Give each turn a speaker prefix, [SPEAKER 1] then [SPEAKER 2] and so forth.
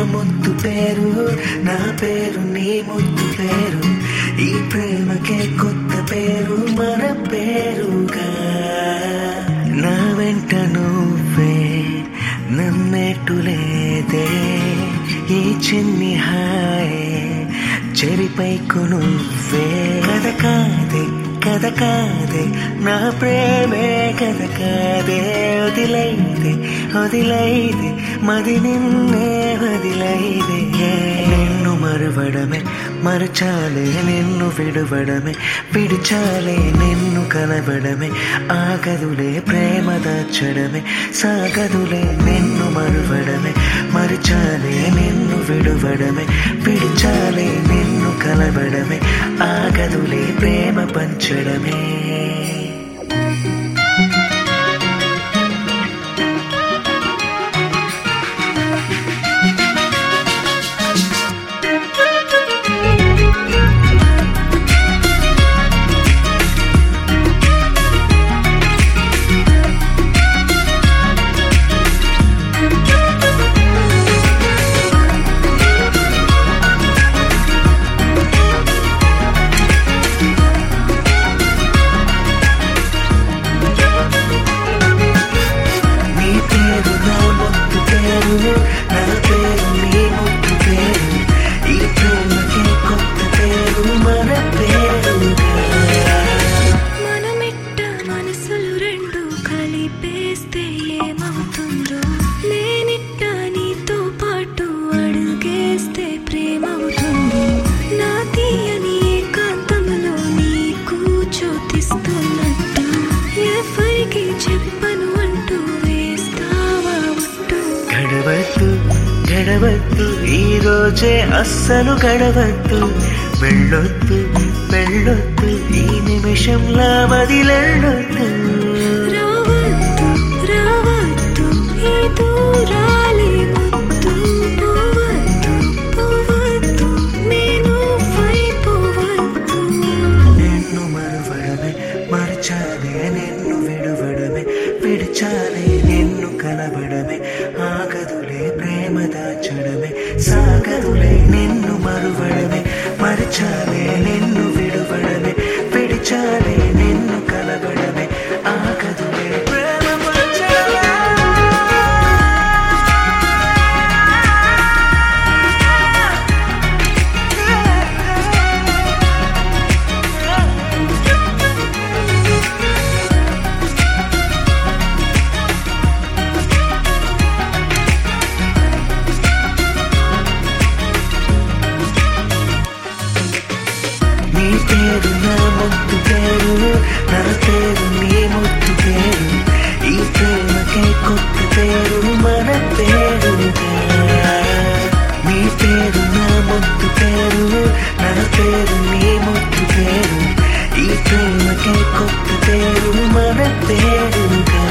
[SPEAKER 1] ముద్దు పేరు నా పేరు నీ ముద్దు పేరు ఈ ప్రేమకే కొత్త పేరు మన పేరుగా నా వెంట నువ్వే నమ్మేట్టు లేదే ఈ చిన్ని హాయే చెరిపైకు నువ్వే కథ కాదే కథ కాదే నా ప్రేమే కథ కాదే వదిలైదే వదిలైదే మది నిన్నే వదిలైదే నిన్ను మరువడమే మరచాలే నిన్ను విడువడమే విడిచాలే నిన్ను కలవడమే ఆగదులే ప్రేమ దాచడమే సాగదులే నిన్ను మరువడమే మరచాలే నిన్ను విడువడమే విడిచాలే నిన్ను కలవడమే ఆగదులే ప్రేమ పంచడమే నీ పేరు నా ముద్దు పేరు నా పేరు నీ ముద్దు పేరు ఈ ప్రేమకి కొత్త పేరు మన పేరుగా
[SPEAKER 2] మనమిట్ట మనసులు రెండు కలిపేస్తే ఏమవుతుందో నేనిట్ట నీతో పాటు అడుగేస్తే ప్రేమవుతుందో నా తీయని ఏకాంతంలో నీకు చోతిస్తున్నట్టు ఎవరికి చెప్పను అంటూ వేస్తావా ఒట్టు
[SPEAKER 1] గడవద్దు గడవద్దు ఈ రోజే అస్సలు గడవద్దు వెళ్ళొద్దు వెళ్ళొద్దు ఈ నిమిషంలా వదిలెళ్ళొద్దు
[SPEAKER 2] రావద్దు రావద్దు ఈ దూరాలే ముద్దు పోవద్దు పోవద్దు నేను పోవద్దు
[SPEAKER 1] నిన్ను మరువడమే మరచాలే నిన్ను విడువడమే విడిచాలే నిన్ను కలవడమే ఆగదులే ప్రేమ దాచడమే సాగదులే నిన్ను మరువడమే మరచాలే నిన్ను విడువడమే విడిచాలే నిన్ను కలవడమే ఆగదులే ప్రేమ పంచడమే నీ పేరు నా ముద్దు పేరు నా పేరు నీ ముద్దు పేరు ఈ ప్రేమకే కొత్త పేరు మన పేరుగా నీ పేరు నా ముద్దు పేరు నా పేరు నీ ముద్దు పేరు ఈ ప్రేమకే కొత్త పేరు మన పేరుగా